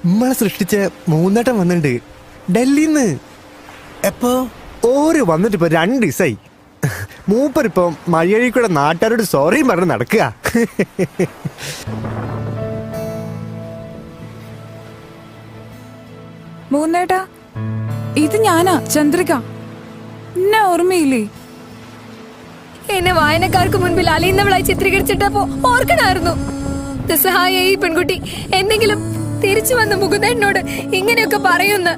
നമ്മളെ സൃഷ്ടിച്ച മൂന്നേട്ടം വന്നിട്ടുണ്ട് ഡൽഹിന്ന് എപ്പോ ഓര് വന്നിട്ട് ഇപ്പൊ രണ്ട് ദിവസമായി മൂപ്പരിപ്പോ മഴയഴി കൂടെ നാട്ടുകാരോട് സോറിയും പറഞ്ഞ് നടക്കുക മൂന്നേട്ടാ ഇത് ഞാനാ ചന്ദ്രിക എന്നെ ഓർമ്മയില്ലേ എന്നെ വായനക്കാർക്ക് മുൻപിൽ അലയുന്നവളായി ചിത്രീകരിച്ചിട്ടപ്പോ ഓർക്കണായിരുന്നു നിസ്സഹായ ഈ പെൺകുട്ടി എന്തെങ്കിലും തിരിച്ചു വന്ന മുകുന്ദേട്ടനോട് ഇങ്ങനെയൊക്കെ പറയുന്ന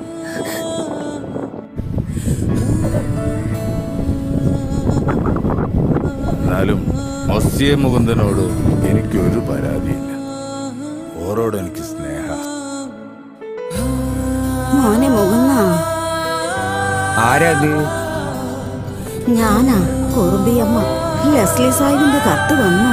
എന്നാലും മൊസ്യ മുകുന്ദനോട് എനിക്കൊരു പരാതിയില്ല ഓരോട് എനിക്ക് സ്നേഹ മോനെ മുകുന്ന ആരാ അത് ഞാനാ കുറുമ്പിയമ്മ ലെസ്ലി സാഹിബിന്റെ കത്ത് വന്നോ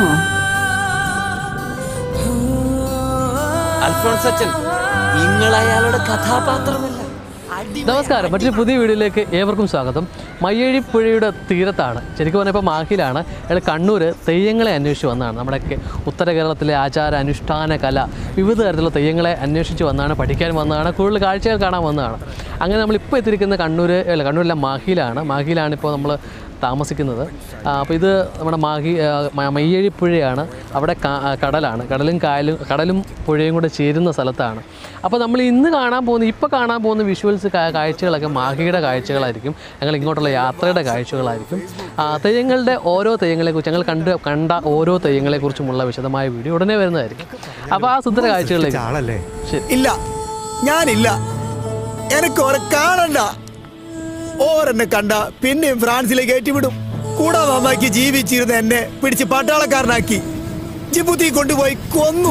അൽഫോൺസ് അച്ഛൻ നിങ്ങൾ അയാളുടെ കഥാപാത്രമല്ല അടി നമസ്കാരം മറ്റൊരു പുതിയ വീഡിയോയിലേക്ക് ഏവർക്കും സ്വാഗതം മയ്യഴിപ്പുഴയുടെ തീരത്താണ് ശരിക്കും പറഞ്ഞാൽ ഇപ്പോൾ മാഹിലാണ് അയാൾ കണ്ണൂർ തെയ്യങ്ങളെ അന്വേഷിച്ച് വന്നതാണ് നമ്മുടെ കെ- ഉത്തര കേരളത്തിലെ ആചാര അനുഷ്ഠാന കല വിവിധ തരത്തിലുള്ള തെയ്യങ്ങളെ അന്വേഷിച്ച് വന്നതാണ് പഠിക്കാൻ വന്നതാണ് കൂടുതൽ കാഴ്ചകൾ കാണാൻ വന്നതാണ് അങ്ങനെ നമ്മളിപ്പോൾ എത്തിയിരിക്കുന്ന കണ്ണൂർ അല്ല കണ്ണൂരിലെ മാഹിയിലാണ് മാഹിയിലാണ് ഇപ്പോൾ നമ്മൾ താമസിക്കുന്നത് അപ്പോൾ ഇത് നമ്മുടെ മാഹി ആ, മ- മയ്യഴിപ്പുഴയാണ് അവിടെ കാ- ആ, കടലാണ് കടലും കായലും കടലും പുഴയും കൂടെ ചേരുന്ന സ്ഥലത്താണ് അപ്പോൾ നമ്മൾ ഇന്ന് കാണാൻ പോകുന്ന ഇപ്പോൾ കാണാൻ പോകുന്ന വിഷ്വൽസ് കാഴ്ചകളൊക്കെ മാഹിയുടെ കാഴ്ചകളായിരിക്കും ഞങ്ങൾ ഇങ്ങോട്ടുള്ള യാത്രയുടെ കാഴ്ചകളായിരിക്കും ആ, തെയ്യങ്ങളുടെ ഓരോ തെയ്യങ്ങളെക്കുറിച്ച് ഞങ്ങൾ കണ്ട് കണ്ട ഓരോ തെയ്യങ്ങളെക്കുറിച്ചുമുള്ള വിശദമായ വീഡിയോ ഉടനെ വരുന്നതായിരിക്കും അപ്പോൾ ആ സുന്ദര കാഴ്ചകളിലേക്ക് ആളല്ലേ ശരി ഇല്ല ഞാനില്ല എനിക്ക് ഓരെ കാണണ്ട ഓരെന്നെ കണ്ട പിന്നെയും ഫ്രാൻസിലേക്ക് ഏറ്റുവിടും കൂടാതെ നന്നാക്കി ജീവിച്ചിരുന്ന എന്നെ പിടിച്ച് പട്ടാളക്കാരനാക്കി ജിബുത്തി കൊണ്ടുപോയി കൊന്നു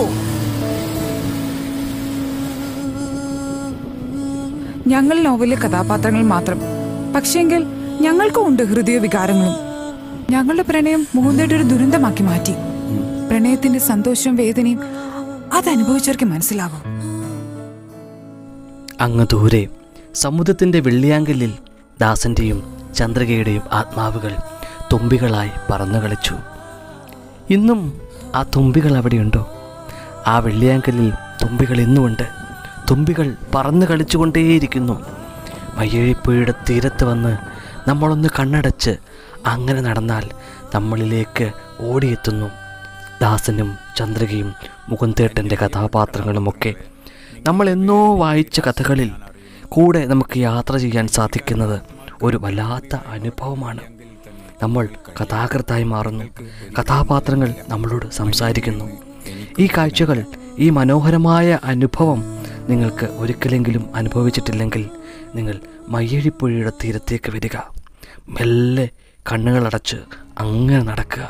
ഞങ്ങൾ നോവലിലെ കഥാപാത്രങ്ങൾ മാത്രം പക്ഷേങ്കിൽ ഞങ്ങൾക്കും ഉണ്ട് ഹൃദയ വികാരങ്ങളും ഞങ്ങളുടെ പ്രണയം മുകുന്ദയുടെ ഒരു ദുരന്തമാക്കി മാറ്റി പ്രണയത്തിന്റെ സന്തോഷവും വേദനയും അത് അനുഭവിച്ചവർക്ക് മനസ്സിലാകും അങ്ങ് ദൂരെ സമുദ്രത്തിൻ്റെ വെള്ളിയാങ്കലിൽ ദാസന്റെയും ചന്ദ്രികയുടെയും ആത്മാവുകൾ തുമ്പികളായി പറന്നു കളിച്ചു ഇന്നും ആ തുമ്പികൾ അവിടെയുണ്ടോ ആ വെള്ളിയാങ്കലിൽ തുമ്പികൾ ഇന്നുമുണ്ട് തുമ്പികൾ പറന്നു കളിച്ചുകൊണ്ടേയിരിക്കുന്നു മയ്യഴിപ്പുഴയുടെ തീരത്ത് വന്ന് നമ്മളൊന്ന് കണ്ണടച്ച് അങ്ങനെ നടന്നാൽ നമ്മളിലേക്ക് ഓടിയെത്തുന്നു ദാസനും ചന്ദ്രികയും മുകുന്ദേട്ടൻ്റെ കഥാപാത്രങ്ങളുമൊക്കെ നമ്മൾ എന്നോ വായിച്ച കഥകളിൽ കൂടെ നമുക്ക് യാത്ര ചെയ്യാൻ സാധിക്കുന്നത് ഒരു വല്ലാത്ത അനുഭവമാണ് നമ്മൾ കഥാകൃത്തായി മാറുന്നു കഥാപാത്രങ്ങൾ നമ്മളോട് സംസാരിക്കുന്നു ഈ കാഴ്ചകൾ ഈ മനോഹരമായ അനുഭവം നിങ്ങൾക്ക് ഒരിക്കലെങ്കിലും അനുഭവിച്ചിട്ടില്ലെങ്കിൽ നിങ്ങൾ മയ്യഴിപ്പുഴയുടെ തീരത്തേക്ക് വരിക മെല്ലെ കണ്ണുകളടച്ച് അങ്ങനെ നടക്കുക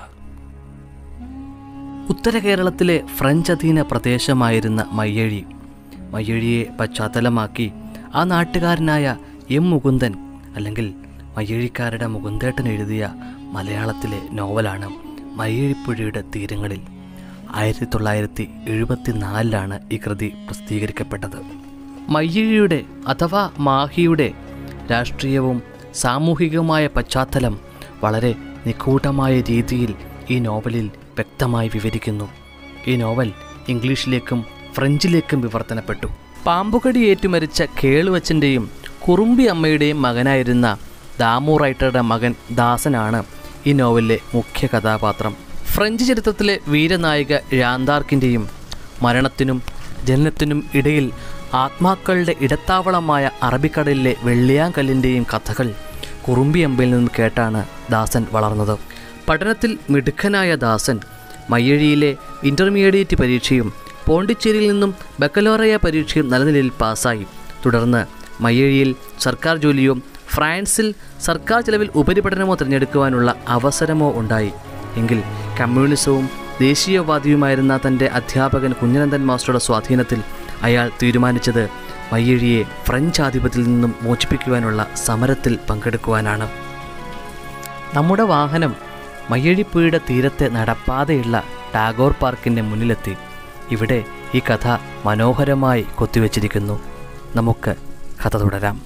ഉത്തര കേരളത്തിലെ ഫ്രഞ്ച് അധീന പ്രദേശമായിരുന്ന മയ്യഴി മയ്യഴിയെ പശ്ചാത്തലമാക്കി ആ നാട്ടുകാരനായ എം മുകുന്ദൻ അല്ലെങ്കിൽ മയ്യഴിക്കാരുടെ മുകുന്ദേട്ടൻ എഴുതിയ മലയാളത്തിലെ നോവലാണ് മയ്യഴിപ്പുഴയുടെ തീരങ്ങളിൽ ആയിരത്തി തൊള്ളായിരത്തി എഴുപത്തി നാലിലാണ് ഈ കൃതി പ്രസിദ്ധീകരിക്കപ്പെട്ടത് മയ്യഴിയുടെ അഥവാ മാഹിയുടെ രാഷ്ട്രീയവും സാമൂഹികവുമായ പശ്ചാത്തലം വളരെ നിഗൂഢമായ രീതിയിൽ ഈ നോവലിൽ വ്യക്തമായി വിവരിക്കുന്നു ഈ നോവൽ ഇംഗ്ലീഷിലേക്കും ഫ്രഞ്ചിലേക്കും വിവർത്തനപ്പെട്ടു പാമ്പുകടി ഏറ്റുമരിച്ച കേളുവച്ചൻ്റെയും കുറുമ്പി അമ്മയുടെയും മകനായിരുന്ന ദാമു റൈറ്ററുടെ മകൻ ദാസനാണ് ഈ നോവലിലെ മുഖ്യ കഥാപാത്രം ഫ്രഞ്ച് ചരിത്രത്തിലെ വീരനായിക ഴാന്താർക്കിൻ്റെയും മരണത്തിനും ജനനത്തിനും ഇടയിൽ ആത്മാക്കളുടെ ഇടത്താവളമായ അറബിക്കടലിലെ വെള്ളിയാങ്കല്ലിൻ്റെയും കഥകൾ കുറുമ്പിയമ്പയിൽ നിന്നും കേട്ടാണ് ദാസൻ വളർന്നത് പഠനത്തിൽ മിടുക്കനായ ദാസൻ മയ്യഴിയിലെ ഇൻ്റർമീഡിയറ്റ് പരീക്ഷയും പോണ്ടിച്ചേരിയിൽ നിന്നും ബക്കലോറയ പരീക്ഷയും നല്ല നിലയിൽ പാസ്സായി തുടർന്ന് മയ്യഴിയിൽ സർക്കാർ ജോലിയോ ഫ്രാൻസിൽ സർക്കാർ ചെലവിൽ ഉപരിപഠനമോ തിരഞ്ഞെടുക്കുവാനുള്ള അവസരമോ ഉണ്ടായി എങ്കിൽ കമ്മ്യൂണിസവും ദേശീയവാദിയുമായിരുന്ന തൻ്റെ അധ്യാപകൻ കുഞ്ഞനന്ദൻ മാസ്റ്ററുടെ സ്വാധീനത്തിൽ അയാൾ തീരുമാനിച്ചത് മയ്യഴിയെ ഫ്രഞ്ച് ആധിപത്യത്തിൽ നിന്നും മോചിപ്പിക്കുവാനുള്ള സമരത്തിൽ പങ്കെടുക്കുവാനാണ് നമ്മുടെ വാഹനം മയ്യഴിപ്പുഴയുടെ തീരത്തെ നടപ്പാതെയുള്ള ടാഗോർ പാർക്കിൻ്റെ മുന്നിലെത്തി ഇവിടെ ഈ കഥ മനോഹരമായി കൊത്തിവെച്ചിരിക്കുന്നു നമുക്ക് കഥ തുടരാം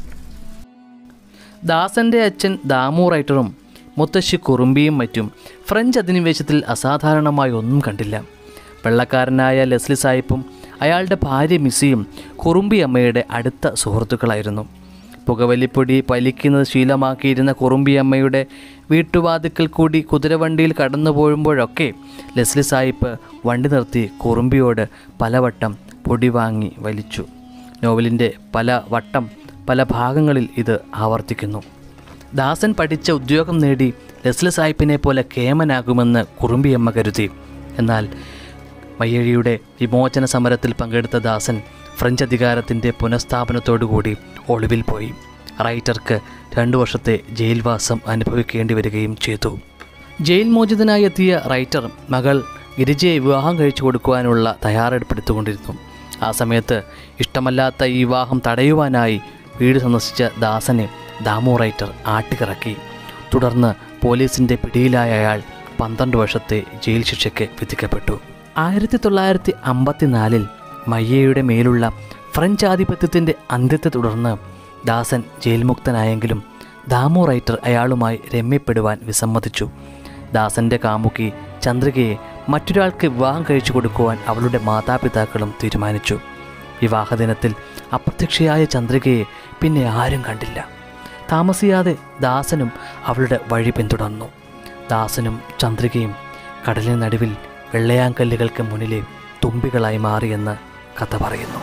ദാസന്റെ അച്ഛൻ ദാമു റൈറ്ററും മുത്തശ്ശി കുറുമ്പിയും മറ്റും ഫ്രഞ്ച് അധിനിവേശത്തിൽ അസാധാരണമായി ഒന്നും കണ്ടില്ല വെള്ളക്കാരനായ ലെസ്ലി സായിപ്പും അയാളുടെ ഭാര്യ മിസ്സിയും കുറുമ്പി അമ്മയുടെ അടുത്ത സുഹൃത്തുക്കളായിരുന്നു പുകവലിപ്പൊടി പലിക്കുന്നത് ശീലമാക്കിയിരുന്ന കുറുമ്പിയമ്മയുടെ വീട്ടുവാതിക്കൽ കൂടി കുതിരവണ്ടിയിൽ കടന്നു പോകുമ്പോഴൊക്കെ ലെസ്ലി സാഹിബ് വണ്ടി നിർത്തി കുറുമ്പിയോട് പലവട്ടം പൊടി വാങ്ങി വലിച്ചു നോവലിൻ്റെ പല വട്ടം പല ഭാഗങ്ങളിൽ ഇത് ആവർത്തിക്കുന്നു ദാസൻ പഠിച്ച ഉദ്യോഗം നേടി ലെസ്ലി സാഹിബിനെ പോലെ കേമനാകുമെന്ന് കുറുമ്പിയമ്മ കരുതി എന്നാൽ മയ്യഴിയുടെ വിമോചന സമരത്തിൽ പങ്കെടുത്ത ദാസൻ ഫ്രഞ്ച് അധികാരത്തിൻ്റെ പുനഃസ്ഥാപനത്തോടുകൂടി ഒളിവിൽ പോയി റൈറ്റർക്ക് രണ്ടു വർഷത്തെ ജയിൽവാസം അനുഭവിക്കേണ്ടി വരികയും ചെയ്തു ജയിൽ മോചിതനായി എത്തിയ റൈറ്റർ മകൾ ഗിരിജയെ വിവാഹം കഴിച്ചു കൊടുക്കുവാനുള്ള തയ്യാറെടുപ്പെടുത്തുകൊണ്ടിരുന്നു ആ സമയത്ത് ഇഷ്ടമല്ലാത്ത ഈ വിവാഹം തടയുവാനായി വീട് സന്ദർശിച്ച ദാസനെ ദാമു റൈറ്റർ ആട്ടിക്കിറക്കി തുടർന്ന് പോലീസിൻ്റെ പിടിയിലായ അയാൾ പന്ത്രണ്ട് വർഷത്തെ ജയിൽ ശിക്ഷയ്ക്ക് വിധിക്കപ്പെട്ടു ആയിരത്തി തൊള്ളായിരത്തി അമ്പത്തിനാലിൽ മയ്യയുടെ മേലുള്ള ഫ്രഞ്ച് ആധിപത്യത്തിൻ്റെ അന്ത്യത്തെ തുടർന്ന് ദാസൻ ജയിൽ മുക്തനായെങ്കിലും ദാമു റൈറ്റർ അയാളുമായി രമ്യപ്പെടുവാൻ വിസമ്മതിച്ചു ദാസന്റെ കാമുകി ചന്ദ്രികയെ മറ്റൊരാൾക്ക് വിവാഹം കഴിച്ചു കൊടുക്കുവാൻ അവളുടെ മാതാപിതാക്കളും തീരുമാനിച്ചു വിവാഹദിനത്തിൽ അപ്രത്യക്ഷയായ ചന്ദ്രികയെ പിന്നെ ആരും കണ്ടില്ല താമസിയാതെ ദാസനും അവളുടെ വഴി പിന്തുടർന്നു ദാസനും ചന്ദ്രികയും കടലിന് നടുവിൽ വെള്ളയാങ്കല്ലുകൾക്ക് മുന്നിലെ തുമ്പികളായി മാറിയെന്ന് കഥ പറയുന്നു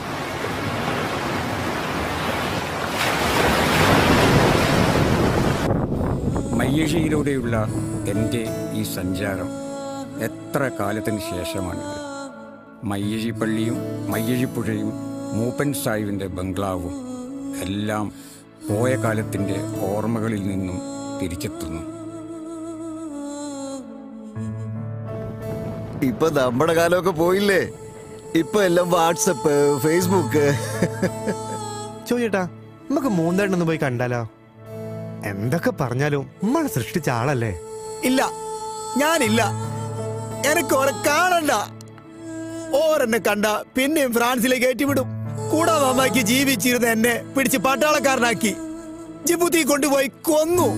മയ്യഴിയിലൂടെയുള്ള എൻ്റെ ഈ സഞ്ചാരം എത്ര കാലത്തിന് ശേഷമാണിത് മയ്യഴി പള്ളിയും മയ്യഴിപ്പുഴയും മൂപ്പൻ സാഹിബിൻ്റെ ബംഗ്ലാവും എല്ലാം പോയ കാലത്തിൻ്റെ ഓർമ്മകളിൽ നിന്നും തിരിച്ചെത്തുന്നു ഇപ്പൊ നമ്മുടെ കാലമൊക്കെ പോയില്ലേ ഇപ്പൊ എല്ലാം വാട്സപ്പ് ഫേസ്ബുക്ക് ചോദിച്ചേട്ടാ നമുക്ക് മൂന്നേട്ടനൊന്ന് പോയി കണ്ടാലോ എന്തൊക്കെ പറഞ്ഞാലും നമ്മളെ സൃഷ്ടിച്ച ആളല്ലേ ഇല്ല ഞാനില്ല എനിക്ക് ഓരെ കാണണ്ട ഓരെന്നെ കണ്ട പിന്നെയും ഫ്രാൻസിലേക്ക് ഏറ്റുവിടും കൂടാ മാമാക്കി ജീവിച്ചിരുന്ന എന്നെ പിടിച്ച് പട്ടാളക്കാരനാക്കി ജിബുത്തി കൊണ്ടുപോയി കൊന്നു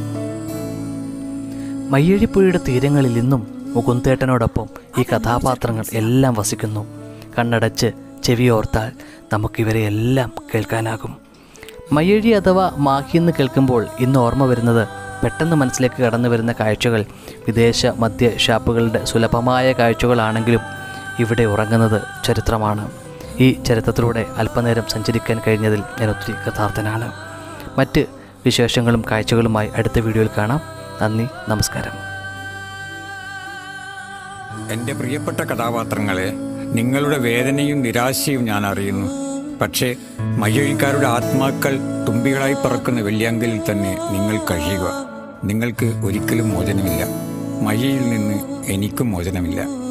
മയ്യഴിപ്പുഴയുടെ തീരങ്ങളിൽ ഇന്നും മുകുന്ദേട്ടനോടൊപ്പം ഈ കഥാപാത്രങ്ങൾ എല്ലാം വസിക്കുന്നു കണ്ണടച്ച് ചെവിയോർത്താൽ നമുക്കിവരെ എല്ലാം കേൾക്കാനാകും മയ്യഴി അഥവാ മാഹി എന്ന് കേൾക്കുമ്പോൾ ഇന്ന് ഓർമ്മ വരുന്നത് പെട്ടെന്ന് മനസ്സിലേക്ക് കടന്നു വരുന്ന കാഴ്ചകൾ വിദേശ മദ്യ ഷാപ്പുകളുടെ സുലഭമായ കാഴ്ചകളാണെങ്കിലും ഇവിടെ ഉറങ്ങുന്നത് ചരിത്രമാണ് ഈ ചരിത്രത്തിലൂടെ അല്പനേരം സഞ്ചരിക്കാൻ കഴിഞ്ഞതിൽ ഞാൻ ഒത്തിരി കഥാർത്ഥനാണ് മറ്റ് വിശേഷങ്ങളും കാഴ്ചകളുമായി അടുത്ത വീഡിയോയിൽ കാണാം നന്ദി നമസ്കാരം എൻ്റെ പ്രിയപ്പെട്ട കഥാപാത്രങ്ങളെ നിങ്ങളുടെ വേദനയും നിരാശയും ഞാൻ അറിയുന്നു പക്ഷേ മയ്യഴിക്കാരുടെ ആത്മാക്കൾ തുമ്പികളായി പറക്കുന്ന വെള്ളിയാങ്കലിൽ തന്നെ നിങ്ങൾ കഴിയുക നിങ്ങൾക്ക് ഒരിക്കലും മോചനമില്ല മയ്യയിൽ നിന്ന് എനിക്കും മോചനമില്ല